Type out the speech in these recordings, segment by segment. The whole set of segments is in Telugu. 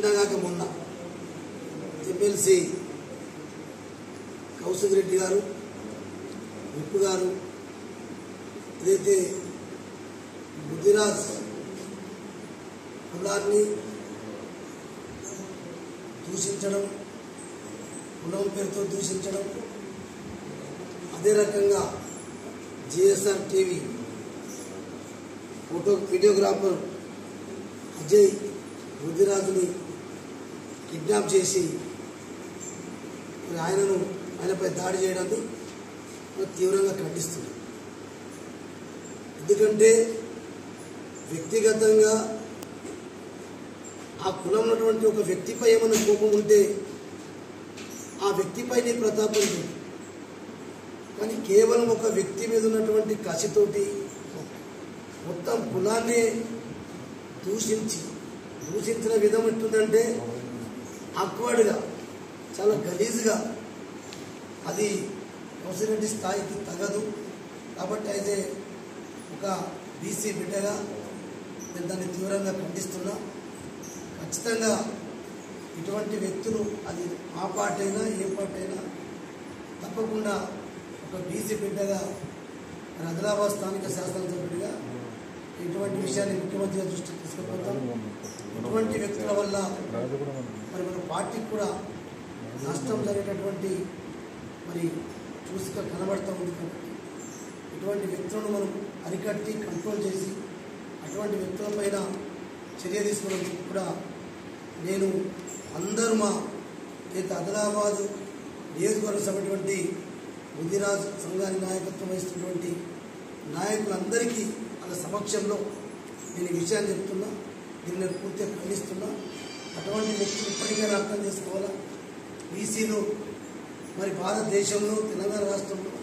నిన్నగాక మొన్న ఎమ్మెల్సీ కౌశిక్ రెడ్డి గారు విప్పు గారు ఏదైతే బుద్ధిరాజ్ కులాన్ని దూషించడం కులం పేరుతో దూషించడం అదే రకంగా GSR TV photo videographer Ajay బుద్ధిరాజుని కిడ్నాప్ చేసి మరి ఆయనను ఆయనపై దాడి చేయడాన్ని మరి తీవ్రంగా ఖండిస్తుంది ఎందుకంటే వ్యక్తిగతంగా ఆ కులం ఉన్నటువంటి ఒక వ్యక్తిపై ఏమైనా కోపం ఉంటే ఆ వ్యక్తిపై నీ ప్రతాపం లేదు కానీ కేవలం ఒక వ్యక్తి మీద ఉన్నటువంటి కసితోటి మొత్తం కులాన్ని దూషించి దూషించిన విధం ఎట్టుందంటే అక్వర్డ్గా చాలా గలీజ్గా అది కౌన్సిలరెడ్డి స్థాయికి తగదు కాబట్టి అయితే ఒక బీసీ బిడ్డగా నేను దాన్ని తీవ్రంగా ఖండిస్తున్నా ఖచ్చితంగా ఇటువంటి వ్యక్తులు అది మా పార్టీ అయినా ఏ పార్టీ అయినా తప్పకుండా ఒక బీసీ బిడ్డగా మరి ఆదిలాబాద్ స్థానిక శాసనసభ్యుడిగా ఇటువంటి విషయాన్ని ముఖ్యమంత్రి గారి దృష్టికి తీసుకుపోతాం ఇటువంటి వ్యక్తుల వల్ల మరి మన పార్టీకి కూడా నష్టం జరిగేటటువంటి మరి చూసుక కనబడుతూ ఉంది కాబట్టి ఇటువంటి వ్యక్తులను మనం అరికట్టి కంట్రోల్ చేసి అటువంటి వ్యక్తులపైన చర్య తీసుకోవడం చెప్పి కూడా నేను అందరూ మా ఏదైతే ఆదిలాబాద్ నియోజకవర్గ సభటువంటి బుద్ధిరాజ్ సంఘాన్ని నాయకత్వం వహిస్తున్నటువంటి నాయకులందరికీ వాళ్ళ సమక్షంలో నేను ఈ విషయాన్ని చెప్తున్నా దీన్ని నేను పూర్తిగా ఖండిస్తున్నా అటువంటి వ్యక్తులు ఇప్పటికైనా అర్థం చేసుకోవాలా బీసీలు మరి భారతదేశంలో తెలంగాణ రాష్ట్రంలో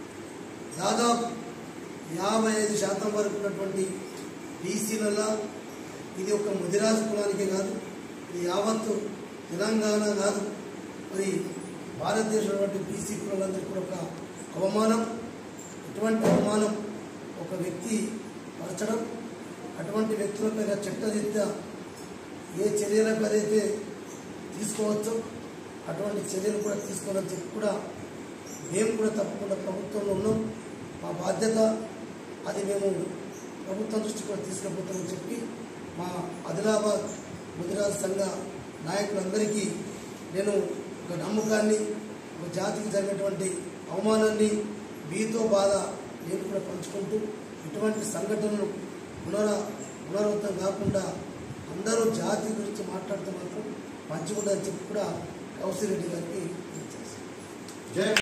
దాదాపు యాభై ఐదు శాతం వరకు ఉన్నటువంటి బీసీలలో ఇది ఒక ముదిరాజు కులానికే కాదు ఇది యావత్తు తెలంగాణ కాదు మరి భారతదేశంలో బీసీ కులాలందరికీ కూడా ఒక అవమానం ఇటువంటి అవమానం ఒక వ్యక్తి పరచడం అటువంటి వ్యక్తులపై చట్టరీత్యా ఏ చర్యలపై అయితే తీసుకోవచ్చో అటువంటి చర్యలు కూడా తీసుకోవాలని చెప్పి కూడా మేము కూడా తప్పకుండా ప్రభుత్వంలో ఉన్నాం మా బాధ్యత అది మేము ప్రభుత్వం దృష్టి కూడా తీసుకుపోతామని చెప్పి మా ఆదిలాబాద్ ముదిరాజ్ సంఘ నాయకులందరికీ నేను ఒక నమ్మకాన్ని ఒక జాతికి జరిగినటువంటి అవమానాన్ని మీతో బాధ నేను కూడా పంచుకుంటూ ఇటువంటి సంఘటనలు పునర పునరావృతం కాకుండా అందరూ జాతి గురించి మాట్లాడుతూ మాత్రం పంచుకుంటారని చెప్పి కూడా కౌశల్ రెడ్డి గారికి తెలియజేస్తాను. జై